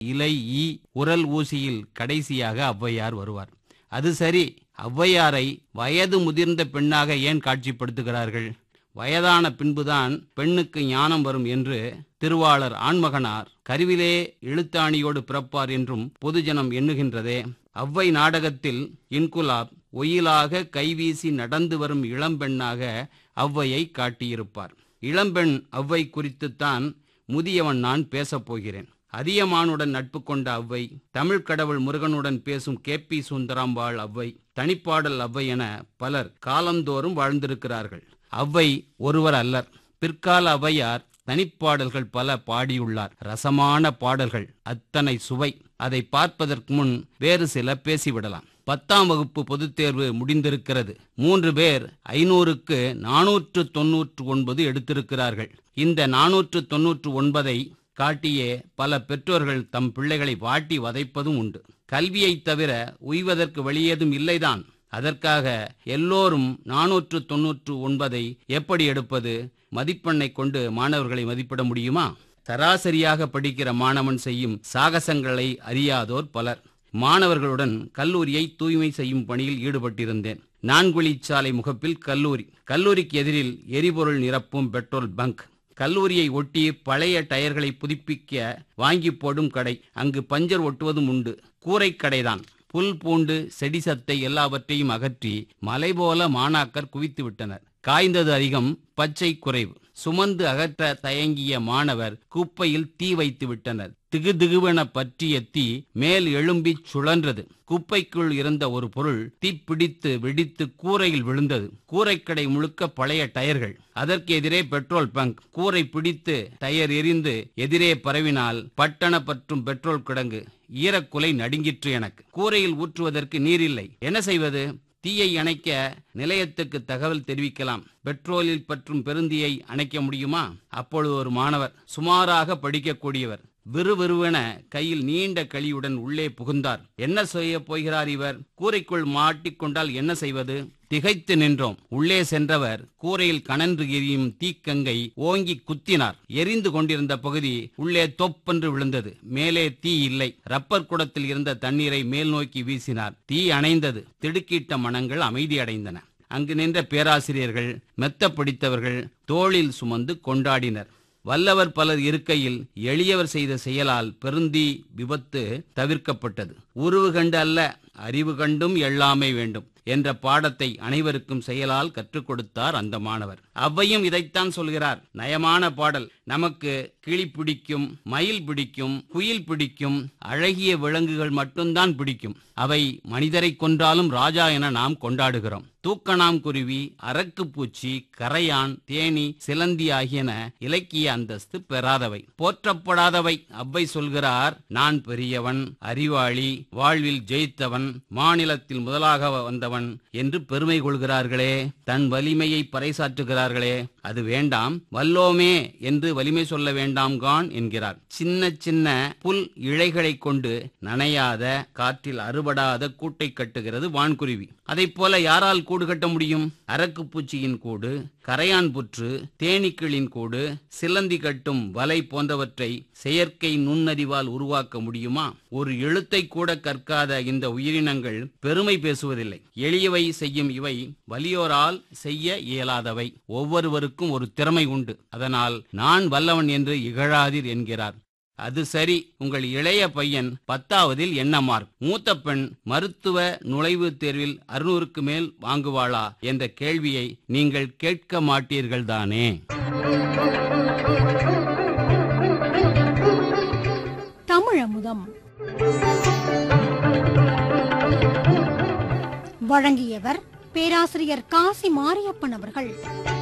இலை ஈ உரல் ஊசியில் கடைசியாக ஔவையார் வருவார் அது சரி ஔவையாரை வயது முதிர்ந்த பெண்ணாக ஏன் காட்சிப்படுத்துகிறார்கள் வயதான பின்புதான் பெண்ணுக்கு ஞானம் வரும் என்று திருவாளர் ஆண்மகனார் கருவிலே எழுத்தாணியோடு பிறப்பார் என்றும் பொதுஜனம் எண்ணுகின்றதே ஔவை நாடகத்தில் இன்குலாப் ஒயிலாக கைவீசி நடந்து வரும் இளம்பெண்ணாக ஔவையை காட்டியிருப்பார் இளம்பெண் ஔவை குறித்துத்தான் முதியவன் நான் பேசப் போகிறேன் அதியமானுடன் நட்பு கொண்ட ஔவை தமிழ் கடவுள் முருகனுடன் பேசும் கே பி சுந்தராம்பாள் ஔவை தனிப்பாடல் ஔவை என பலர் காலந்தோறும் வாழ்ந்திருக்கிறார்கள் ஔவை ஒருவர் அல்லர் பிற்கால ஔவையார் தனிப்பாடல்கள் பல பாடியுள்ளார் ரசமான பாடல்கள் அத்தனை சுவை அதை பார்ப்பதற்கு முன் வேறு சில பேசிவிடலாம் பத்தாம் வகுப்பு பொதுத் தேர்வு முடிந்திருக்கிறது மூன்று பேர் ஐநூறுக்கு நானூற்று தொன்னூற்று ஒன்பது எடுத்திருக்கிறார்கள் இந்த நானூற்று தொன்னூற்று ஒன்பதை காட்டியே பல பெற்றோர்கள் தம் பிள்ளைகளை வாட்டி வதைப்பதும் உண்டு கல்வியைத் தவிர உய்வதற்கு வழியேதும் இல்லைதான் அதற்காக எல்லோரும் நானூற்று தொன்னூற்று ஒன்பதை எப்படி எடுப்பது மதிப்பெண்ணை கொண்டு மாணவர்களை மதிப்பிட முடியுமா சராசரியாக படிக்கிற மாணவன் செய்யும் சாகசங்களை அறியாதோர் பலர் மாணவர்களுடன் கல்லூரியை தூய்மை செய்யும் பணியில் ஈடுபட்டிருந்தேன் நான்குழிச்சாலை முகப்பில் கல்லூரி கல்லூரிக்கு எதிரில் எரிபொருள் நிரப்பும் பெட்ரோல் பங்க் கல்லூரியை ஒட்டி பழைய டயர்களை புதுப்பிக்க வாங்கி போடும் கடை அங்கு பஞ்சர் ஒட்டுவதும் உண்டு கூரைக் கடைதான் புல் பூண்டு செடி சத்தை எல்லாவற்றையும் அகற்றி மலை போல மாணாக்கர் குவித்து விட்டனர் காய்ந்தது அதிகம் பச்சை குறைவு சுமந்து அகற்ற தயங்கிய மாணவர் குப்பையில் தீ வைத்து விட்டனர் திகு திகுவென பற்றிய தீ மேல் எழும்பிச் சுழன்றது குப்பைக்குள் இருந்த ஒரு பொருள் தீப்பிடித்து வெடித்து கூரையில் விழுந்தது கூரைக்கடை முழுக்க பழைய டயர்கள் அதற்கு எதிரே பெட்ரோல் பங்க் கூரை பிடித்து டயர் எரிந்து எதிரே பரவினால் பட்டண பற்றும் பெட்ரோல் கிடங்கு ஈரக்குலை நடுங்கிற்று எனக்கு கூரையில் ஊற்றுவதற்கு நீர் இல்லை என்ன செய்வது தீயை அணைக்க நிலையத்துக்கு தகவல் தெரிவிக்கலாம் பெட்ரோலில் பற்றும் பெருந்தீயை அணைக்க முடியுமா அப்பொழுது ஒரு மாணவர் சுமாராக படிக்கக்கூடியவர் விறுவிறுவென கையில் நீண்ட கழியுடன் உள்ளே புகுந்தார் என்ன செய்ய போகிறார் இவர் கூரைக்குள் மாட்டிக்கொண்டால் என்ன செய்வது திகைத்து நின்றோம் உள்ளே சென்றவர் கூரையில் கனன்று எரியும் தீக்கங்கை ஓங்கி குத்தினார் எரிந்து கொண்டிருந்த பகுதி உள்ளே தொப்பென்று விழுந்தது மேலே தீ இல்லை ரப்பர் குடத்தில் இருந்த தண்ணீரை மேல் நோக்கி வீசினார் தீ அணைந்தது திடுக்கிட்ட மனங்கள் அமைதியடைந்தன அங்கு நின்ற பேராசிரியர்கள் மெத்த பிடித்தவர்கள் தோளில் சுமந்து கொண்டாடினர் வல்லவர் பலர் இருக்கையில் எளியவர் செய்த செயலால் பெருந்தி விபத்து தவிர்க்கப்பட்டது உருவு கண்டு அல்ல அறிவு கண்டும் எள்ளாமை வேண்டும் என்ற பாடத்தை அனைவருக்கும் செயலால் கற்றுக் கொடுத்தார் அந்த மாணவர் அவ்வையும் இதைத்தான் சொல்கிறார் நயமான பாடல் நமக்கு கிளி பிடிக்கும் மயில் பிடிக்கும் குயில் பிடிக்கும் அழகிய விலங்குகள் மட்டும்தான் பிடிக்கும் அவை மனிதரை கொன்றாலும் ராஜா என நாம் கொண்டாடுகிறோம் தூக்கணாம் குருவி அரக்கு பூச்சி கரையான் தேனி சிலந்தி ஆகியன இலக்கிய அந்தஸ்து பெறாதவை போற்றப்படாதவை அவ்வை சொல்கிறார் நான் பெரியவன் அறிவாளி வாழ்வில் ஜெயித்தவன் மாநிலத்தில் முதலாக வந்தவன் என்று பெருமை கொள்கிறார்களே தன் வலிமையை பறைசாற்றுகிறார்களே அது வேண்டாம் வல்லோமே என்று வலிமை சொல்ல வேண்டாம் கான் என்கிறார் சின்ன சின்ன புல் இழைகளை கொண்டு நனையாத காற்றில் அறுபடாத கூட்டை கட்டுகிறது வான்குருவி அதைப் போல யாரால் கூடு கட்ட முடியும் அரக்கு பூச்சியின் கூடு கரையான் புற்று தேனீக்களின் கூடு சிலந்தி கட்டும் வலை போன்றவற்றை செயற்கை நுண்ணறிவால் உருவாக்க முடியுமா ஒரு எழுத்தை கூட கற்காத இந்த உயிரினங்கள் பெருமை பேசுவதில்லை எளியவை செய்யும் இவை வலியோரால் செய்ய இயலாதவை ஒவ்வொருவருக்கும் ஒரு திறமை உண்டு அதனால் நான் வல்லவன் என்று இகழாதீர் என்கிறார் அது சரி உங்கள் இளைய பையன் பத்தாவதில் என்ன மார்க் மூத்த பெண் மருத்துவ நுழைவுத் தேர்வில் அறுநூறுக்கு மேல் வாங்குவாளா என்ற கேள்வியை நீங்கள் கேட்க மாட்டீர்கள் தானே தமிழமுதம் வழங்கியவர் பேராசிரியர் காசி மாரியப்பன் அவர்கள்